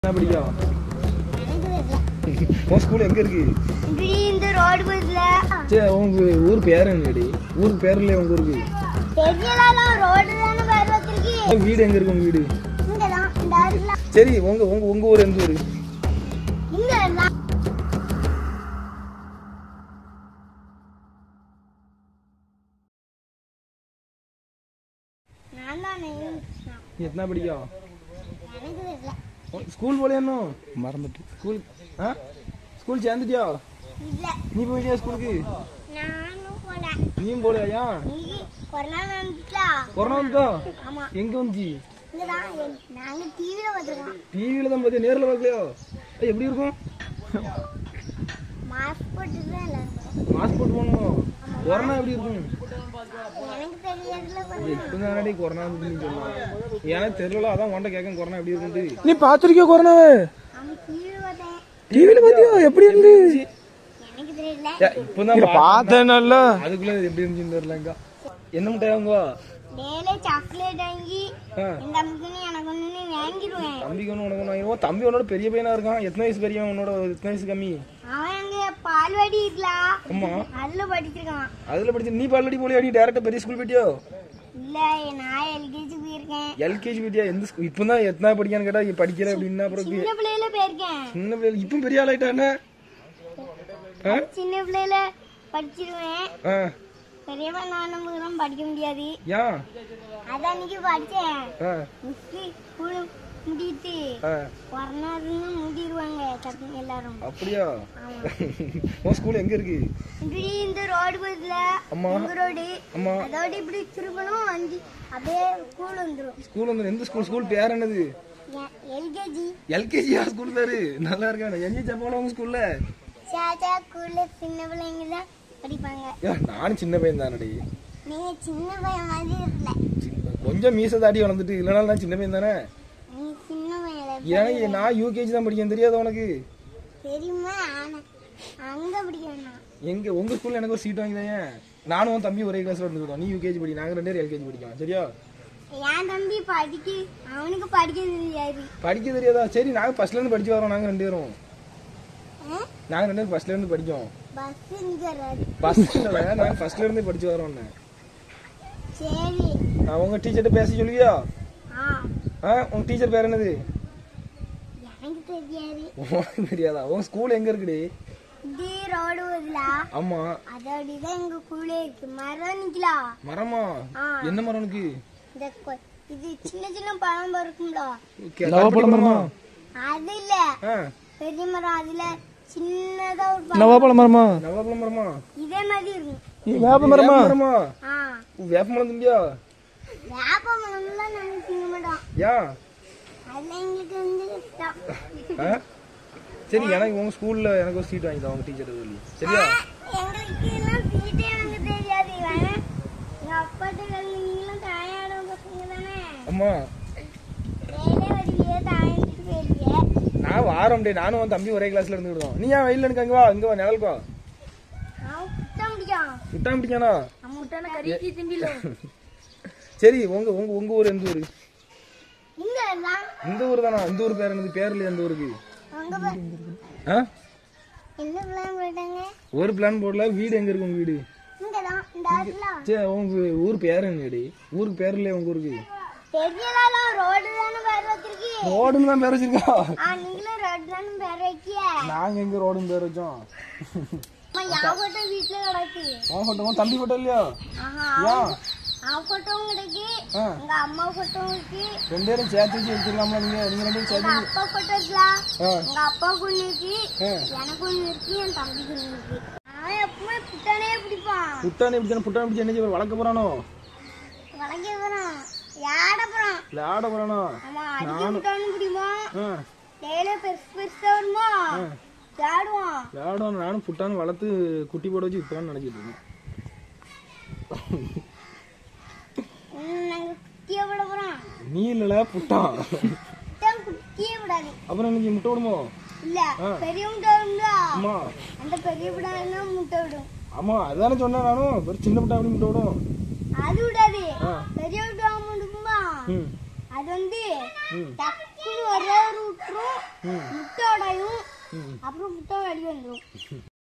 என்ன படிக்கும் எனக்கு தெரியல. உன் ஸ்கூல் எங்க இருக்கு இப்படி இந்த ரோடு பஸ்ல சரி உங்க ஊர் பேர் என்னடி ஊருக்கு பேர் இல்லையா உங்க ஊருக்கு தெரியலாம் ரோடு தானே பேர் வச்சிருக்கு உங்க வீடு எங்க இருக்கு உங்க வீடு இங்கதான் இந்த அருகில சரி உங்க உங்க உங்க ஊர் எந்த ஊர் இங்க எல்லாம் நான் தான் கிருஷ்ணா நீ எத்தனை படிக்கும் எனக்கு தெரியல உன் ஸ்கூல் போலையா இன்னும் மறந்துட்டு ஸ்கூல் ஆ ஸ்கூல் சேர்ந்துட்டியா இல்ல நீ போயிட்டியா ஸ்கூலுக்கு நானும் போல நீயும் போலையா இன்னைக்கு கொரோனா வந்துட்டா கொரோனா வந்துட்டா ஆமா எங்க வந்துச்சு இங்கதான் என்- நாங்க டிவில பார்த்துருக்கோம் டிவியில தான் பார்த்தியா நேரில் பார்க்கலையோ ஏய், எப்படி இருக்கும் மாஸ்க் போட்டு தான் எல்லாரும் மாஸ்க் போட்டு போகணும் கொரோனா எப்படி இருக்கும் எனக்கு தெரியறதுல கொஞ்சம் இப்போ தானடி கொரோனா வந்துன்னு சொன்னான் எனக்கு தெரியல அதான் உன்ட்ட கேட்க கொரோனா எப்படி இருக்குன்ட்டு நீ பாத்திருக்கிய கொரோனாவை அவன் டிவில பார்த்தேன் டிவில பாத்தியா எப்படி இருந்து எனக்கு தெரியல இப்போதான் பார்த்தேன் நல்லா அதுக்குள்ள இது எப்படி இருந்துச்சுன்னு தெரியலங்க என்ன மிட்டாய் வாங்குவா டேலே சாக்லேட் வாங்கி ஆ, என் தம்பிக்கு எனக்கு ஒன்று வாங்கிடுவேன் தம்பிக்கு ஒன்று உனக்கு ஒன்று வாங்கிடுவோம் தம்பி உன்னோட பெரிய பையனா இருக்கான் எத்தனை வயசு பெரியவன் உன்னோட எத்தனை வயசு கம்மி அவன் அங்க பால்வாடி இருக்கலாம் ஆமா அதுல படிச்சிருக்கான் அதுல படிச்சு நீ பால்வாடி போலியா நீ டேரக்டா பெரிய ஸ்கூல் போயிட்டியோ இல்ல நான் எல்கேஜி போயிருக்கேன் எல்கேஜி போயிட்டியா எந்த ஸ்கூல் இப்போ தான் எத்தனை படிக்கான்னு கேட்டா இங்க படிக்கல அப்படின்னா அப்புறம் சின்ன பிள்ளையில போயிருக்கேன் சின்ன பிள்ளை இப்போ பெரிய ஆளாயிட்டானே ஆ சின்ன பிள்ளையில படிச்சிருவேன் ஆ பெரியவன் நானும் படிக்க முடியாது ஏன் அதான் அன்னைக்கு படிச்சேன் ஆ மிஸ்ஸு ஸ்கூலு முடிட்டு ஆ கொரோனான்னு மூடிடுவாங்க டக்குனு எல்லாரும் அப்படியா ஆமா உன் ஸ்கூல் எங்க இருக்கு இப்படி இந்த ரோடு பஸ்ல அம்மா இந்த ரோடு அம்மா அதோட இப்படி திரும்பணும் அஞ்சு அப்படியே ஸ்கூல் வந்துடும் ஸ்கூல் வந்து எந்த ஸ்கூல் ஸ்கூல் பேர் என்னது எல்கேஜி எல்கேஜியா ஸ்கூல் பேரு நல்லா இருக்கானே எங்க ஜப்பால உங்க ஸ்கூல்ல சாச்சா ஸ்கூல்ல சின்ன பிள்ளைங்க தான் படிப்பாங்க ஏ, நானும் சின்ன பையன் தானடி நீங்க சின்ன பையன் மாதிரி இருக்கல சின்ன- கொஞ்சம் மீச தாடி வளர்ந்துட்டு இல்லைனாலும் நான் சின்ன பையன் தானே நீ சின்ன பையன் ஏன்னா நான் யூகேஜி தான் படிக்கேன் தெரியாத உனக்கு தெரியுமா ஆனா அங்க படிக்க வேணாம் எங்க உங்க ஸ்கூல்ல எனக்கு ஒரு சீட் வாங்கி தான் நானும் உன் தம்பி ஒரே கிளாஸ்ல இருந்துக்கிட்டோம் நீ யூகேஜி படி நாங்க ரெண்டு பேரும் எல்கேஜி படிக்கலாம் சரியா என் தம்பி படிக்க அவனுக்கு படிக்க தெரியாது படிக்க தெரியாதா சரி நாங்க ஃபர்ஸ்ட்ல இருந்து படிச்சு வரோம் நாங்க ரெண்டு பேரும் நாங்க ரெண்டு பேரும் ஃபர்ஸ்ட்ல இருந்து படிக்கோம் பஸ் இங்க வராது பஸ் நாங்க ஃபர்ஸ்ட்ல இருந்து படிச்சு வரோம் சரி உங்க டீச்சர்கிட்ட பேச சொல்லுவியா ஆ ஆ உங்க டீச்சர் பேர் என்னது எனக்கு தெரியாது உனக்கு தெரியாதா உங்க ஸ்கூல் எங்க இருக்குடி இது ரோடு வருதுல ஆமா அதோடதான் எங்க கூலே இருக்கு மரம் நிக்கலாம் மரமா ஆ. என்ன மரம் உனக்கு இந்த கொ- இது சின்ன சின்ன பழம் இருக்கும்ல நவாப்பழ மரமா அது இல்ல ஆ பெரிய மரம் அதுல சின்னதா ஒரு பழம் நவாப்பழ மரமா நவாப்பழம் மரமா இதே மாதிரி இருக்கும் வேப்ப மரமா வேப்ப மரமா ஆ வேப்ப மரம் திம்பியா வேப்ப மரம்லாம் நாங்க திங்க மாட்டோம் ஏன் அதெல்லாம் எங்களுக்கு வந்து இஷ்டம் ஆ? சரி எனக்கு உங்க ஸ்கூல்ல எனக்கு ஒரு சீட் வாங்கி தான் உங்க டீச்சர் சொல்லி சரியா எங்களுக்கு எல்லாம் சீட்டே எனக்கு தெரியாது வேணா எங்க அப்பாட்ட கேளு, நீங்களும் தாயாட பசங்க தானே அம்மா வேலை வடிவியே தாயிட்டு போயிருக்கீங்க நான் வாரம் டே நானும் உன் தம்பி ஒரே கிளாஸ்ல இருந்துக்கிட்டோம் நீ ஏன் வெயில எனக்கு அங்க வா இங்க வா நிழலுக்கு வா அவன் குத்த முடியும் விட்டாம பிடிக்கானா அவன் முட்டான கறிக்கு திண்டிலோ சரி உங்க உங்க உங்க ஊர் எந்த ஊரு இங்க எல்லாம் இந்த ஊர் தானா இந்த ஊர் பேர் என்னது பேர் இல்லையா இந்த ஊருக்கு அங்க பா- ஆ என்ன பிளான் போயிட்டாங்க ஒரு பிளான் போடல வீடு எங்க இருக்கு உங்க வீடு இங்கதான் இந்த ஆட்டுல சரி உங்க ஊர் பேர் என்னடி ஊருக்கு பேர் இல்லையா உங்க ஊருக்கு தெரியலாம் ரோடு தானே பேர் வச்சிருக்கீ ரோடுன்னு தான் பேர் வச்சிருக்கா ஆ நீங்களும் ரோடு தானே பேர் வைக்கிய நாங்க எங்க ரோடுன்னு பேர் வச்சோம் என் போட்டோ வீட்டுல கிடக்கு உன் போட்டோ உன் தம்பி போட்டோ இல்லையா ஆஹா ஏன் அவன் போட்டோவும் கிடக்கு ஆ உங்க அம்மா போட்டோவும் இருக்கு ரெண்டு பேரும் சேர்த்து வச்சு எடுத்துக்கலாமா நீங்க நீங்க ரெண்டு பேரும் எங்க சேர்த்து அப்பா போட்டோ இருக்கலாம் ஆ எங்க அப்பாவுக்கு ஒண்ணு இருக்கு ஆ. எனக்கு ஒண்ணு இருக்கு என் தம்பிக்கு ஒண்ணு இருக்கு அவன் எப்பவுமே புட்டானே பிடிப்பான் புட்டாணி பிடிச்சான புட்டாணி பிடிச்சி என்ன செய்வார் வளர்க்க போறானோ வளைக்க போறான் யாட போறான் இல்ல ஆட போறானோ ஆமா அடிக்க புட்டானு பிடிமா ஆ டெய்லியும் பெருசு பெருசா வருமா விளையாடுவான் விளையாடும் நானும் புட்டான்னு வளர்த்து குட்டி போட வச்சு விற்கலாம்னு நினைச்சிட்டு இருக்கேன் ம், நாங்க குட்டிய விட போறோம் நீ இல்லல புட்டான் புட்டான் குட்டியே விடாது அப்புறம் இன்னைக்கு முட்டை விடுமோ இல்ல பெரிய முட்டை வரும்ல ஆமா அந்த பெரிய விடாதுன்னா முட்டை விடும் ஆமா அதானே சொன்னேன் நானும் ஒரு சின்ன புட்டா அப்படி முட்டை விடும் அது விடாது ஆ பெரிய விடாம இருக்குமா ம் அது அது வந்து டக்குன்னு ஒரே ஒரு விட்டுரும் முட்டை உடையும் அப்புறம் முட்டை வெளியே வந்துடும்